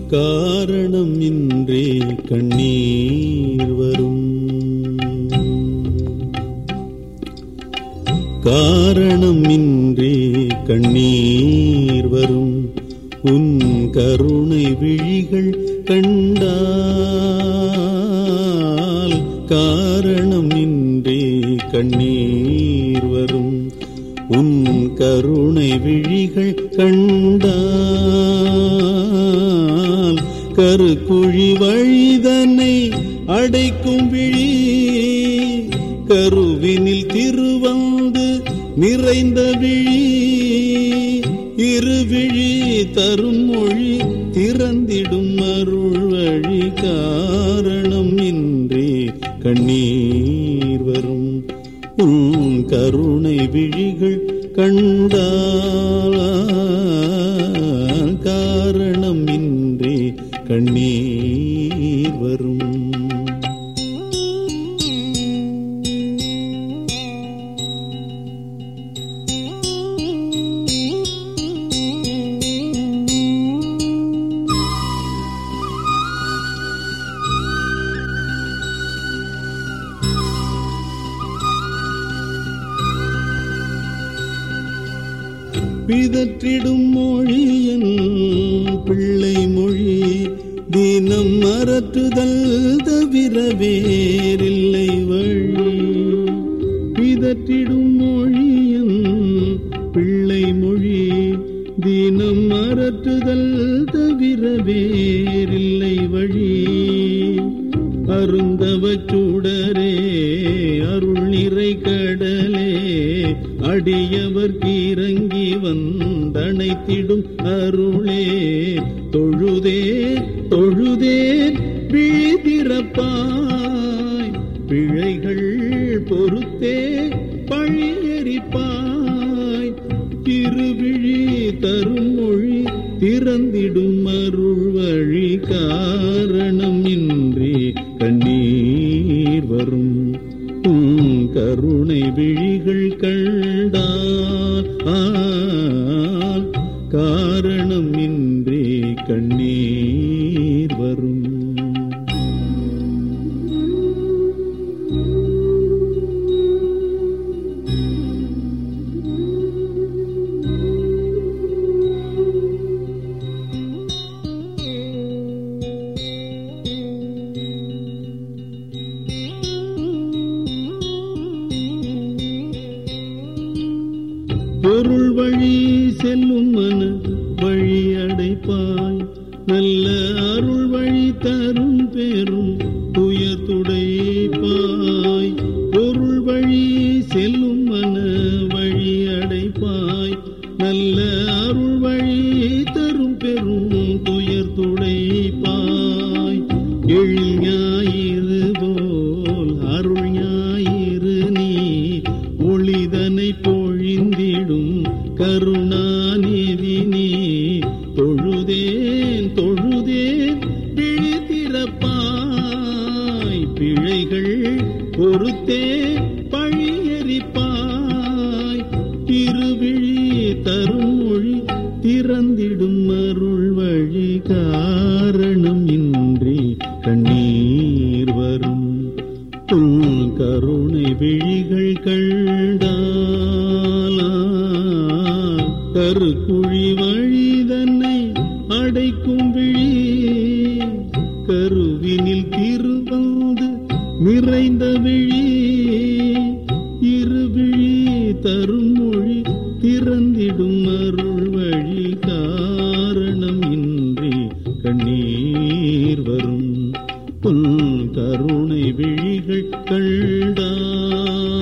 காரணம் இன்றே கண்ணீர் வரும் காரணம் இன்றே கண்ணீர் வரும் உன் கருணை விழிகள் கண்டால் காரணம் இன்றே கண்ணீர் வரும் உன் கருணை விழிகள் கண்டால் கருக்குழி வழிதனை அடைக்கும் விழி கருவினில் திருவந்து நிறைந்த விழி இருவிழி தரும் மொழி திறந்திடும் அருள் வழி காரணம் இன்றே கண்ணீர் வரும் உன் கருணை விழிகள் கண்டால் காரணம் இன்றே கண்ணீர் வரும் பிதற்றிடும் மொழியன் பிள்ளை மொழி தினம் மறற்றுதல் தவிர வேறில்லை வழி பிதற்றிடும் மொழியன் பிள்ளை மொழி தினம் மறற்றுதல் தவிர வேறில்லை வழி அருந்தவச் சுடரே அருள் நிறை கடலே அடியவர்க்கு இறங்கி வந்தணைத்திடும் அருளே தொழுதே தொழுதே விழிதிறப்பாய் பிழைகள் பொறுத்தே பழியரிப்பாய் திருவிழி தரும் மொழி திறந்திடும் அருள் வழி காரணம் இன்றி கண்ணீர் வரும் உன் கருணை விழிகள் கண்டால் ஆல் காரணம் இன்றி கண்ணீர் வரும் பொருள் வழி செல்லும் மன வழி அடைப்பாய் நல்ல அருள் வழி தரும் பெரும் துயர் துடைப்பாய் பொருள் வழி செல்லும் மன வழி அடைப்பாய் நல்ல அருள் வழி தரும் பெரும் துயர் துடைப்பாய் எழில் ஞாயிறு போல் அருள் ஞாயிறு நீ ஒளிதனை பொழிந்திடும் கருணாநிதி நீ தொழுதேன் தொழுதேன் பிழித்திறப்பாய் பிழைகள் பொறுத்தே பழியரிப்பாய் திருவிழி தரும் மொழி திறந்திடும் அருள் வழி காரணம் இன்றி கண்ணீர் வரும் உன் கருணை விழிகள் கண்டாலா கருக்குழி வழிதன்னை அடைக்கும் விழி கருவினில் திருவந்து நிறைந்த விழி இருவிழி தரும் மொழி திறந்திடும் அருள் வழி காரணம் இன்றி கண்ணீர் வரும் உன் கருணை விழிகள் கண்டால்